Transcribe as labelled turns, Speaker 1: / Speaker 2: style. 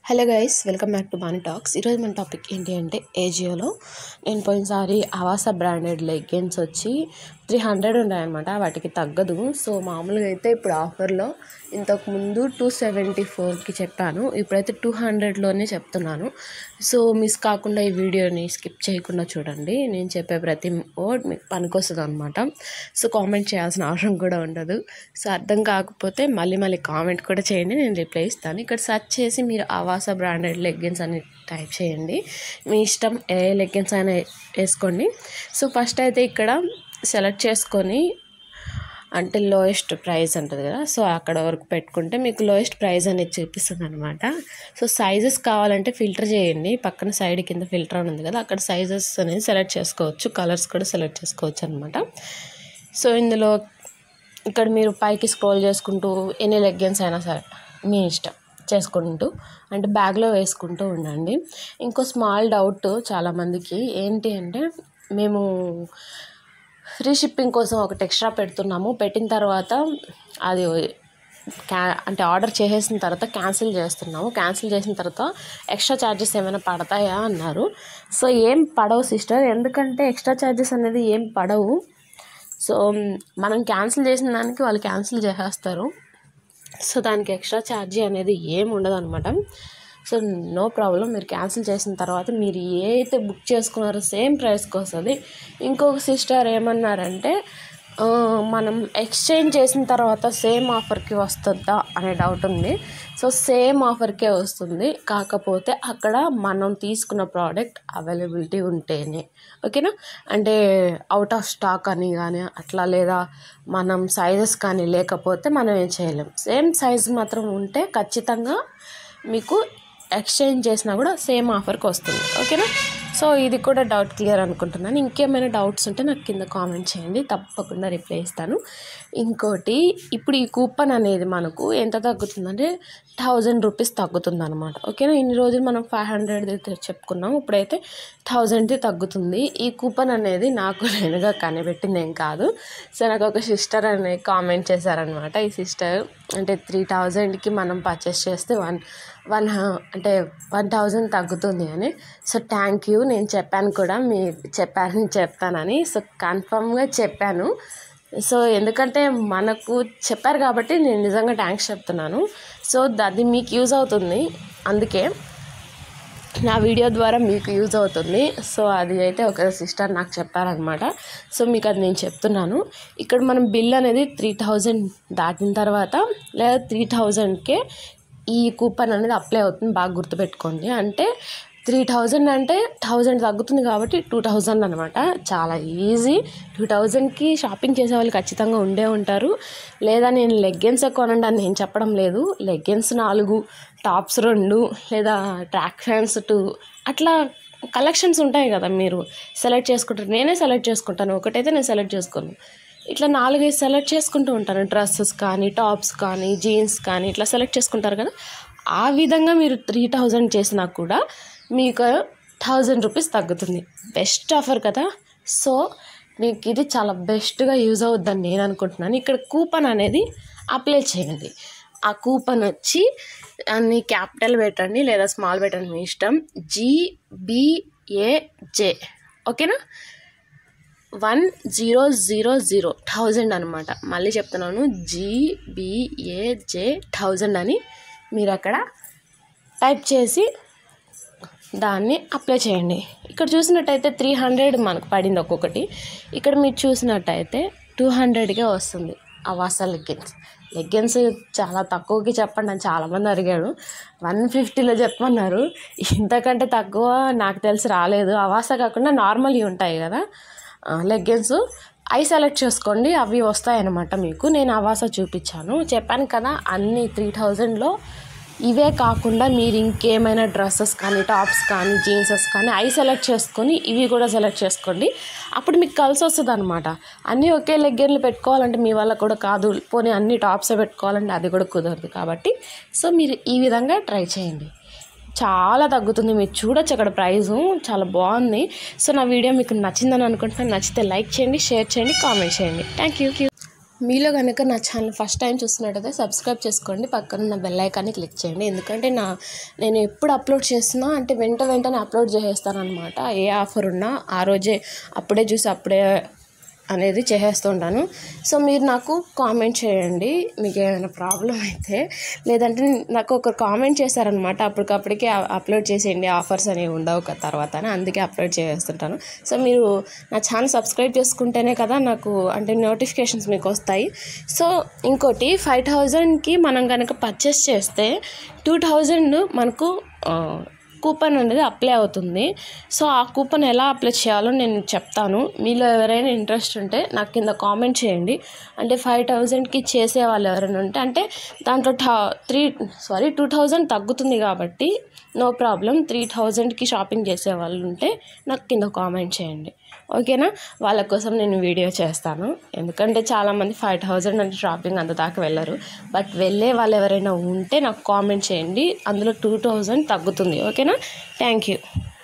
Speaker 1: hello guys welcome back to Bunny talks ఈరోజు మన topic ఏంటి అంటే ఏజియోలో నేను పోయినసారి అవాసా బ్రాండెడ్ లెగ్గిన్స్ వచ్చి త్రీ హండ్రెడ్ ఉన్నాయన్నమాట వాటికి తగ్గదు సో మామూలుగా అయితే ఇప్పుడు ఆఫర్లో ఇంతకుముందు టూ సెవెంటీ ఫోర్కి చెప్పాను ఇప్పుడైతే టూ హండ్రెడ్లోనే చెప్తున్నాను సో మిస్ కాకుండా ఈ వీడియోని స్కిప్ చేయకుండా చూడండి నేను చెప్పే ప్రతి వర్డ్ మీకు పనికొస్తుంది అనమాట సో కామెంట్ చేయాల్సిన అవసరం కూడా ఉండదు సో అర్థం కాకపోతే మళ్ళీ మళ్ళీ కామెంట్ కూడా చేయండి నేను రిప్లై ఇస్తాను ఇక్కడ సెర్చ్ చేసి మీరు ఆవాస బ్రాండెడ్ లెగ్గిన్స్ అని టైప్ చేయండి మీ ఇష్టం ఏ లెగ్గిన్స్ అయినా వేసుకోండి సో ఫస్ట్ అయితే ఇక్కడ సెలెక్ట్ చేసుకొని అంటే లోయెస్ట్ ప్రైస్ ఉంటుంది కదా సో అక్కడ వరకు పెట్టుకుంటే మీకు లోయెస్ట్ ప్రైస్ అనేది చూపిస్తుంది అనమాట సో సైజెస్ కావాలంటే ఫిల్టర్ చేయండి పక్కన సైడ్ కింద ఫిల్టర్ అని ఉంది కదా అక్కడ సైజెస్ అనేది సెలెక్ట్ చేసుకోవచ్చు కలర్స్ కూడా సెలెక్ట్ చేసుకోవచ్చు అనమాట సో ఇందులో ఇక్కడ మీరు పైకి స్క్రోల్ చేసుకుంటూ ఎన్ని లెగ్గిన్స్ అయినా సరే మీ ఇష్టం చేసుకుంటూ అంటే బ్యాగ్లో వేసుకుంటూ ఉండండి ఇంకో స్మాల్ డౌట్ చాలామందికి ఏంటి అంటే మేము ఫ్రీ షిప్పింగ్ కోసం ఒకటి ఎక్స్ట్రా పెడుతున్నాము పెట్టిన తర్వాత అది క్యా అంటే ఆర్డర్ చేసేసిన తర్వాత క్యాన్సిల్ చేస్తున్నాము క్యాన్సిల్ చేసిన తర్వాత ఎక్స్ట్రా ఛార్జెస్ ఏమైనా పడతాయా అన్నారు సో ఏం పడవు సిస్టర్ ఎందుకంటే ఎక్స్ట్రా ఛార్జెస్ అనేది ఏం పడవు సో మనం క్యాన్సిల్ చేసిన దానికి వాళ్ళు క్యాన్సిల్ చేసేస్తారు సో దానికి ఎక్స్ట్రా ఛార్జీ అనేది ఏం ఉండదు అనమాట సో నో ప్రాబ్లం మీరు క్యాన్సిల్ చేసిన తర్వాత మీరు ఏ అయితే బుక్ చేసుకున్నారో సేమ్ ప్రైస్కి వస్తుంది ఇంకొక సిస్టర్ ఏమన్నారంటే ఆ, మనం ఎక్స్చేంజ్ చేసిన తర్వాత సేమ్ ఆఫర్కి వస్తుందా అనే డౌట్ ఉంది సో సేమ్ ఆఫర్కే వస్తుంది కాకపోతే అక్కడ మనం తీసుకున్న ప్రోడక్ట్ అవైలబిలిటీ ఉంటేనే ఓకేనా అంటే అవుట్ ఆఫ్ స్టాక్ అని కానీ అట్లా లేదా మనం సైజెస్ కానీ లేకపోతే మనం ఏం చేయలేం సేమ్ సైజ్ మాత్రం ఉంటే ఖచ్చితంగా మీకు ఎక్స్చేంజ్ చేసినా కూడా సేమ్ ఆఫర్కి వస్తుంది ఓకేనా సో ఇది కూడా డౌట్ క్లియర్ అనుకుంటున్నాను ఇంకేమైనా డౌట్స్ ఉంటే నాకు కింద కామెంట్ చేయండి తప్పకుండా రిప్లై ఇస్తాను ఇంకోటి ఇప్పుడు ఈ కూపన్ అనేది మనకు ఎంత తగ్గుతుందంటే థౌజండ్ రూపీస్ తగ్గుతుంది అనమాట ఓకేనా ఇన్ని రోజులు మనం ఫైవ్ హండ్రెడ్ చెప్పుకున్నాం ఇప్పుడైతే థౌజండ్ది తగ్గుతుంది ఈ కూపన్ అనేది నాకు నేనుగా కనిపెట్టింది ఏం కాదు సో నాకు ఒక సిస్టర్ అనే కామెంట్ చేశారనమాట ఈ సిస్టర్ అంటే త్రీ థౌజండ్కి మనం పర్చేస్ చేస్తే వన్ వన్ అంటే వన్ థౌజండ్ తగ్గుతుంది అని సో థ్యాంక్ యూ నేను చెప్పాను కూడా మీ చెప్పారని చెప్తానని సో కన్ఫర్మ్గా చెప్పాను సో ఎందుకంటే మనకు చెప్పారు కాబట్టి నేను నిజంగా థ్యాంక్స్ చెప్తున్నాను సో అది మీకు యూజ్ అవుతుంది అందుకే నా వీడియో ద్వారా మీకు యూజ్ అవుతుంది సో అది అయితే ఒక సిస్టర్ నాకు చెప్పారనమాట సో మీకు అది నేను చెప్తున్నాను ఇక్కడ మనం బిల్ అనేది త్రీ థౌజండ్ దాటిన తర్వాత లేదా త్రీ థౌజండ్కే ఈ కూపన్ అనేది అప్లై అవుతుంది బాగా గుర్తుపెట్టుకోండి అంటే త్రీ థౌజండ్ అంటే థౌజండ్ తగ్గుతుంది కాబట్టి టూ థౌజండ్ అనమాట చాలా ఈజీ టూ థౌజండ్కి షాపింగ్ చేసే వాళ్ళు ఖచ్చితంగా ఉండే ఉంటారు లేదా నేను లెగ్గిన్స్ కొనండి అని నేను చెప్పడం లేదు లెగ్గిన్స్ నాలుగు టాప్స్ రెండు లేదా ట్రాక్ ఫ్యాన్స్ టూ అట్లా కలెక్షన్స్ ఉంటాయి కదా మీరు సెలెక్ట్ చేసుకుంటారు నేనే సెలెక్ట్ చేసుకుంటాను ఒకటైతే నేను సెలెక్ట్ చేసుకోను ఇట్లా నాలుగైదు సెలెక్ట్ చేసుకుంటూ ఉంటాను డ్రెస్సెస్ కానీ టాప్స్ కానీ జీన్స్ కానీ ఇట్లా సెలెక్ట్ చేసుకుంటారు కదా ఆ విధంగా మీరు త్రీ థౌజండ్ చేసినా కూడా మీకు థౌజండ్ రూపీస్ తగ్గుతుంది బెస్ట్ ఆఫర్ కదా సో మీకు ఇది చాలా బెస్ట్గా యూజ్ అవుద్దని నేను అనుకుంటున్నాను ఇక్కడ కూపన్ అనేది అప్లై చేయండి ఆ కూపన్ వచ్చి అన్ని క్యాపిటల్ పెట్టండి లేదా స్మాల్ పెట్టండి మీ ఇష్టం జీబీఏజే ఓకేనా one zero zero zero thousand అనమాట మళ్ళీ చెప్తున్నాను జీబీఏజే థౌజండ్ అని మీరు అక్కడ టైప్ చేసి దాన్ని అప్లై చేయండి ఇక్కడ చూసినట్టయితే త్రీ హండ్రెడ్ మనకు పడింది ఒక్కొక్కటి ఇక్కడ మీరు చూసినట్టయితే టూ హండ్రెడ్కే వస్తుంది అవాస లెగ్గిన్స్ లెగ్గిన్స్ చాలా తక్కువకి చెప్పండి అని చాలామంది అడిగాడు వన్ ఫిఫ్టీలో చెప్పమన్నారు ఇంతకంటే తక్కువ నాకు తెలిసి రాలేదు అవాస కాకుండా నార్మల్వి ఉంటాయి కదా లెగ్గిన్స్ అవి సెలెక్ట్ చేసుకోండి అవి వస్తాయన్నమాట మీకు నేను అవాస చూపించాను చెప్పాను కదా అన్ని త్రీ థౌజండ్లో ఇవే కాకుండా మీరు ఇంకేమైనా డ్రెస్సెస్ కానీ టాప్స్ కానీ జీన్సెస్ కానీ అవి సెలెక్ట్ చేసుకొని ఇవి కూడా సెలెక్ట్ చేసుకోండి అప్పుడు మీకు కలిసి వస్తుంది అనమాట అన్నీ ఒకే లెగ్గర్లు పెట్టుకోవాలంటే మీ వల్ల కూడా కాదు పోనీ అన్ని టాప్సే పెట్టుకోవాలంటే అది కూడా కుదరదు కాబట్టి సో మీరు ఈ విధంగా ట్రై చేయండి చాలా తగ్గుతుంది మీరు చూడొచ్చు అక్కడ ప్రైజు చాలా బాగుంది సో నా వీడియో మీకు నచ్చిందని అనుకుంటున్నాను నచ్చితే లైక్ చేయండి షేర్ చేయండి కామెంట్ చేయండి థ్యాంక్ యూ మీలో కనుక నా ఛానల్ ఫస్ట్ టైం చూస్తున్నట్టయితే సబ్స్క్రైబ్ చేసుకోండి పక్కన ఉన్న బెల్ ఐకాన్ని క్లిక్ చేయండి ఎందుకంటే నా నేను ఎప్పుడు అప్లోడ్ చేస్తున్నా అంటే వెంట వెంటనే అప్లోడ్ చేసేస్తాను అనమాట ఏ ఆఫర్ ఉన్నా ఆ రోజే అప్పుడే చూసి అప్పుడే అనేది చేసేస్తుంటాను సో మీరు నాకు కామెంట్ చేయండి మీకు ఏమైనా ప్రాబ్లం అయితే లేదంటే నాకు ఒక కామెంట్ చేశారనమాట అప్పటికప్పటికే అప్లోడ్ చేసేయండి ఆఫర్స్ అనేవి ఉండవు కదా తర్వాత అని అందుకే అప్లోడ్ చేస్తుంటాను సో మీరు నా ఛానల్ సబ్స్క్రైబ్ చేసుకుంటేనే కదా నాకు అంటే నోటిఫికేషన్స్ మీకు వస్తాయి సో ఇంకోటి ఫైవ్ థౌజండ్కి మనం కనుక పర్చేస్ చేస్తే టూ థౌజండ్ మనకు ఆ, కూపన్ అనేది అప్లై అవుతుంది సో ఆ కూపన్ ఎలా అప్లై చేయాలో నేను చెప్తాను మీలో ఎవరైనా ఇంట్రెస్ట్ ఉంటే నాకు కింద కామెంట్ చేయండి అంటే ఫైవ్ థౌజండ్కి చేసే వాళ్ళు ఎవరైనా ఉంటే అంటే దాంట్లో త్రీ సారీ టూ థౌజండ్ తగ్గుతుంది కాబట్టి నో ప్రాబ్లం త్రీ థౌజండ్కి షాపింగ్ చేసే వాళ్ళు ఉంటే నాకు కింద కామెంట్ చేయండి ఓకేనా వాళ్ళ కోసం నేను వీడియో చేస్తాను ఎందుకంటే చాలామంది ఫైవ్ థౌజండ్ అంటే షాపింగ్ అంత దాకా వెళ్ళరు బట్ వెళ్ళే వాళ్ళు ఎవరైనా ఉంటే నాకు కామెంట్ చేయండి అందులో టూ థౌజండ్ తగ్గుతుంది ఓకేనా థ్యాంక్ యూ